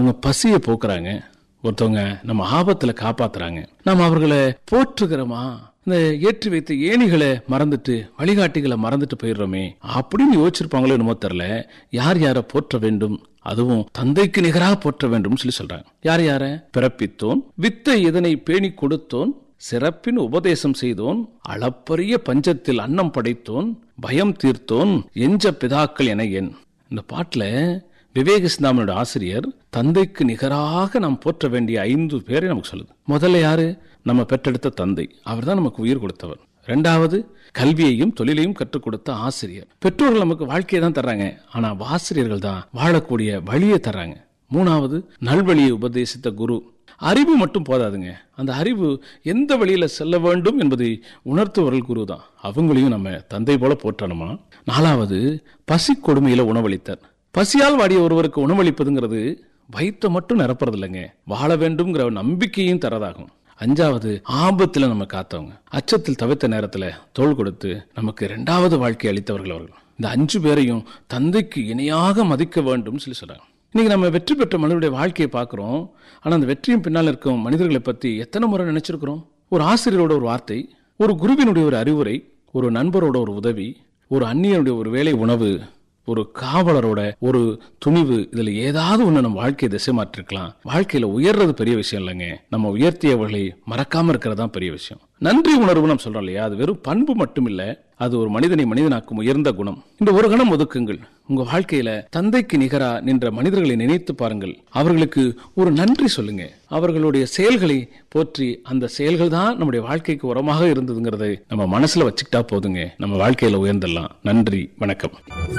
ஒருத்தவங்க பசியை போக்குறாங்க ஒருத்தவங்க நம்ம ஆபத்துல காப்பாத்துறாங்க நாம் அவர்களை போற்றுகிறோமா இந்த ஏற்றி வைத்த ஏணிகளை மறந்துட்டு வழிகாட்டிகளை மறந்துட்டு போயிடுறோமே அப்படின்னு யோசிச்சிருப்பாங்களோ என்னமோ தெரியல யார் யாரை போற்ற வேண்டும் அதுவும் தந்தைக்கு நிகராக போற்ற வேண்டும் சொல்லி சொல்றாங்க யார் யார பிறப்பித்தோன் வித்தை இதனை பேணி கொடுத்தோன் சிறப்பின் உபதேசம் செய்தோன் அளப்பரிய பஞ்சத்தில் அன்னம் படைத்தோன் பயம் தீர்த்தோன் எஞ்ச பிதாக்கள் என என் இந்த பாட்டுல விவேக சிந்தாமனோட ஆசிரியர் தந்தைக்கு நிகராக நாம் போற்ற வேண்டிய ஐந்து பேரை நமக்கு சொல்லுது முதல்ல யாரு நம்ம பெற்றெடுத்த தந்தை அவர் தான் நமக்கு உயிர் கொடுத்தவர் ரெண்டாவது கல்வியையும் தொழிலையும் கற்றுக் கொடுத்த ஆசிரியர் பெற்றோர்கள் நமக்கு வாழ்க்கையை தான் தர்றாங்க ஆனா ஆசிரியர்கள் தான் வாழக்கூடிய வழியை தர்றாங்க மூணாவது நல்வழியை உபதேசித்த குரு அறிவு மட்டும் போதாதுங்க அந்த அறிவு எந்த வழியில செல்ல வேண்டும் என்பதை உணர்த்துவர்கள் குரு தான் அவங்களையும் நம்ம தந்தை போல போற்றணுமா நாலாவது பசி கொடுமையில உணவளித்தார் பசியால் வாடிய ஒருவருக்கு உணவளிப்பதுங்கிறது வயிற்றை மட்டும் நிரப்புறது இல்லைங்க வாழ வேண்டும்ங்கிற நம்பிக்கையும் தரதாகும் அஞ்சாவது ஆபத்துல நம்ம காத்தவங்க அச்சத்தில் தவித்த நேரத்துல தோள் கொடுத்து நமக்கு இரண்டாவது வாழ்க்கை அளித்தவர்கள் அவர்கள் இந்த அஞ்சு பேரையும் தந்தைக்கு இணையாக மதிக்க வேண்டும் சொல்லி சொல்றாங்க இன்னைக்கு நம்ம வெற்றி பெற்ற மனிதனுடைய வாழ்க்கையை பார்க்குறோம் ஆனால் அந்த வெற்றியின் பின்னால் இருக்கும் மனிதர்களை பற்றி எத்தனை முறை நினைச்சிருக்கிறோம் ஒரு ஆசிரியரோட ஒரு வார்த்தை ஒரு குருவினுடைய ஒரு அறிவுரை ஒரு நண்பரோட ஒரு உதவி ஒரு அந்நியனுடைய ஒரு வேலை உணவு ஒரு காவலரோட ஒரு துணிவு இதுல ஏதாவது ஒண்ணு நம்ம வாழ்க்கையை திசை மாற்றிருக்கலாம் வாழ்க்கையில உயர்றது பெரிய விஷயம் இல்லைங்க நம்ம உயர்த்தியவர்களை மறக்காம இருக்கிறது தான் பெரிய விஷயம் நன்றி உணர்வு நம்ம சொல்றோம் இல்லையா அது வெறும் பண்பு மட்டும் இல்ல அது ஒரு மனிதனை மனிதனாக்கும் உயர்ந்த குணம் இந்த ஒரு கணம் ஒதுக்குங்கள் உங்க வாழ்க்கையில தந்தைக்கு நிகரா நின்ற மனிதர்களை நினைத்து பாருங்கள் அவர்களுக்கு ஒரு நன்றி சொல்லுங்க அவர்களுடைய செயல்களை போற்றி அந்த செயல்கள் தான் நம்முடைய வாழ்க்கைக்கு உரமாக இருந்ததுங்கிறதை நம்ம மனசுல வச்சுக்கிட்டா போதுங்க நம்ம வாழ்க்கையில உயர்ந்துடலாம் நன்றி வணக்கம்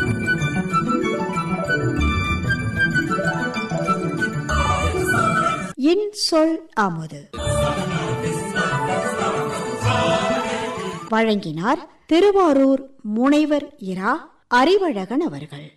என் சொல் அமுது வழங்கினார் திருவாரூர் முனைவர் இரா அறிவழகன் அவர்கள்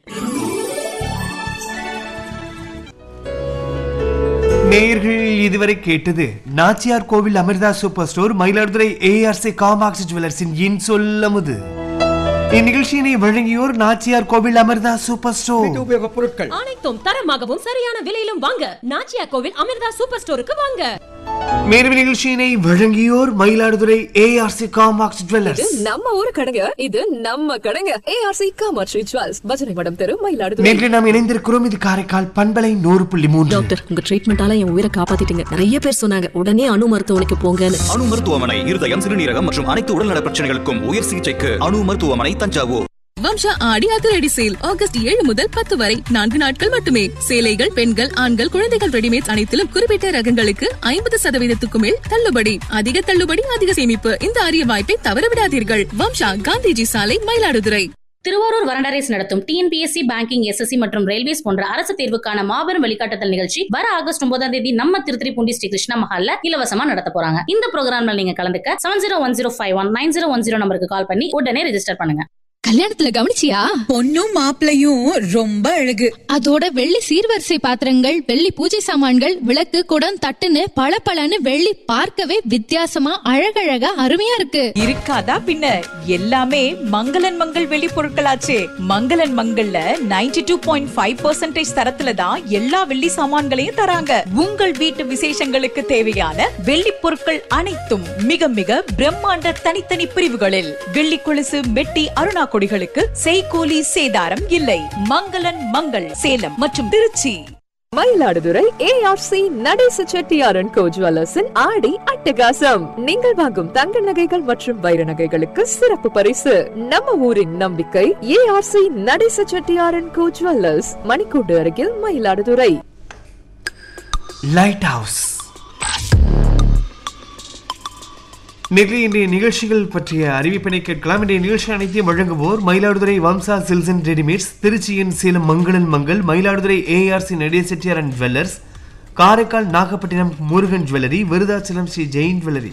நேயர்கள் இதுவரை கேட்டது Nachiyar Kovil Amirtha super store Mayiladuthurai ARC காமாக்ஸ் ஜுவல்லர்ஸின் இன் சொல்லமுது இந்நிகழ்ச்சியினை வழங்கியோர் நாச்சியார் கோவில் அமிர்தா சூப்பர் ஸ்டோர் உபயோகப் பொருட்கள் அனைத்தும் தரமாகவும் சரியான விலையிலும் வாங்க நாச்சியா கோவில் அமிர்தா சூப்பர் ஸ்டோருக்கு வாங்க மேலும் நிகழ்ச்சியினை வழங்கியோர் மயிலாடுதுறை ஏஆர்சி காமாக்ஸ் ஜுவல்லர்ஸ் நம்ம ஊரு கடைங்க இது நம்ம கடைங்க ஏஆர்சி காமாட்சி ஜுவல்ஸ் பஜனை மடம் தெரு மயிலாடுதுறை நேற்று நாம் இணைந்திருக்கிறோம் இது காரைக்கால் பண்பலை நூறு புள்ளி மூன்று டாக்டர் உங்க ட்ரீட்மெண்டால என் உயிரை காப்பாத்திட்டீங்க நிறைய பேர் சொன்னாங்க உடனே அணு மருத்துவமனைக்கு போங்கன்னு அணு மருத்துவமனை இருதயம் சிறுநீரகம் மற்றும் அனைத்து உடல்நல பிரச்சனைகளுக்கும் உயர் சிகிச்சைக்கு அணு மருத்துவமனை தஞ்சாவூர் வம்சா ஆடி அதிரடி சேல் ஆகஸ்ட் ஏழு முதல் பத்து வரை நான்கு நாட்கள் மட்டுமே சேலைகள் பெண்கள் ஆண்கள் குழந்தைகள் ரெடிமேட் அனைத்திலும் குறிப்பிட்ட ரகங்களுக்கு ஐம்பது சதவீதத்துக்கு மேல் தள்ளுபடி அதிக தள்ளுபடி அதிக சேமிப்பு இந்த அரிய வாய்ப்பை தவறவிடாதீர்கள் வம்சா காந்திஜி சாலை மயிலாடுதுறை திருவாரூர் வரண்டரேஸ் நடத்தும் டிஎன்பிஎஸ்சி பேங்கிங் எஸ்எஸ்சி மற்றும் ரயில்வேஸ் போன்ற அரசு தேர்வுக்கான மாபெரும் வழிகாட்டுதல் நிகழ்ச்சி வர ஆகஸ்ட் ஒன்பதாம் தேதி நம்ம திருத்திரிப்பூண்டி ஸ்ரீ கிருஷ்ணா மஹால்ல இலவசமா நடத்த போறாங்க இந்த ப்ரோக்ராம்ல நீங்க கலந்துக்க seven zero one zero five one nine zero one zero நம்பருக்கு கால் பண்ணி உடனே ரெஜிஸ்டர் பண்ணுங்க கல்யாணத்துல கவனிச்சியா பொண்ணும் மாப்பிளையும் ரொம்ப அழகு அதோட வெள்ளி சீர்வரிசை பாத்திரங்கள் வெள்ளி பூஜை சாமான்கள் விளக்கு குடம் தட்டுன்னு பளபளன்னு வெள்ளி பார்க்கவே வித்தியாசமா அழகழகா அருமையா இருக்கு இருக்காதா பின்ன எல்லாமே மங்களன் மங்கள் வெளி பொருட்களாச்சே மங்களன் மங்கள்ல 92.5% டூ பாயிண்ட் ஃபைவ் பர்சன்டேஜ் தரத்துல தான் எல்லா வெள்ளி சாமான்களையும் தராங்க உங்கள் வீட்டு விசேஷங்களுக்கு தேவையான வெள்ளி பொருட்கள் அனைத்தும் மிக மிக பிரம்மாண்ட தனித்தனி பிரிவுகளில் வெள்ளி கொலுசு மெட்டி அருணா கொடிகளுக்கு செய்கூலி சேதாரம் இல்லை மங்களன் மங்கள் சேலம் மற்றும் திருச்சி மயிலாடுதுறை ஏஆர்சி நடேச செட்டியாரன் கோ ஜுவல்லர்ஸின் ஆடி அட்டகாசம் நீங்கள் வாங்கும் தங்க நகைகள் மற்றும் வைர நகைகளுக்கு சிறப்பு பரிசு நம்ம ஊரின் நம்பிக்கை ஏஆர்சி நடேச செட்டியாரன் கோ ஜுவல்லர்ஸ் மணிக்கூடு அருகில் மயிலாடுதுறை லைட் ஹவுஸ் நேற்று இன்றைய நிகழ்ச்சிகள் பற்றிய அறிவிப்பினை கேட்கலாம் இன்றைய நிகழ்ச்சி அனைத்தையும் வழங்குவோர் Mayiladuthurai Vamsa silks and readymades திருச்சியின் சேலம் மங்களன் மங்கள் மயிலாடுதுறை ஏஆர்சி நடே Chettiar and jewellers Karaikal Nagapattinam Murugan jewellery Virudhachalam Sri Jain jewellery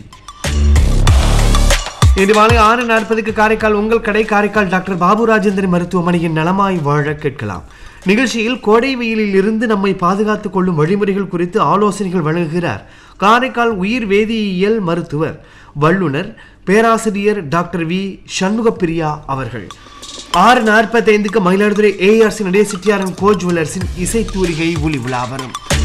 இன்று மாலை ஆறு நாற்பதுக்கு காரைக்கால் உங்கள் கடை காரைக்கால் டாக்டர் பாபு ராஜேந்திரன் மருத்துவமனையின் நலமாய் வாழ கேட்கலாம் நிகழ்ச்சியில் கோடை வெயிலில் இருந்து நம்மை பாதுகாத்துக் கொள்ளும் வழிமுறைகள் குறித்து ஆலோசனைகள் வழங்குகிறார் காரைக்கால் உயிர் வேதியியல் மருத்துவர் வல்லுனர் பேராசிரியர் டாக்டர் வி சண்முகப்பிரியா அவர்கள் ஆறு நாற்பத்தைந்துக்கு மயிலாடுதுறை ஏஆர்சி நடே சிட்டியாரன் கோ ஜுவல்லர்ஸின் இசை தூரிகை ஒளி விழா வரும்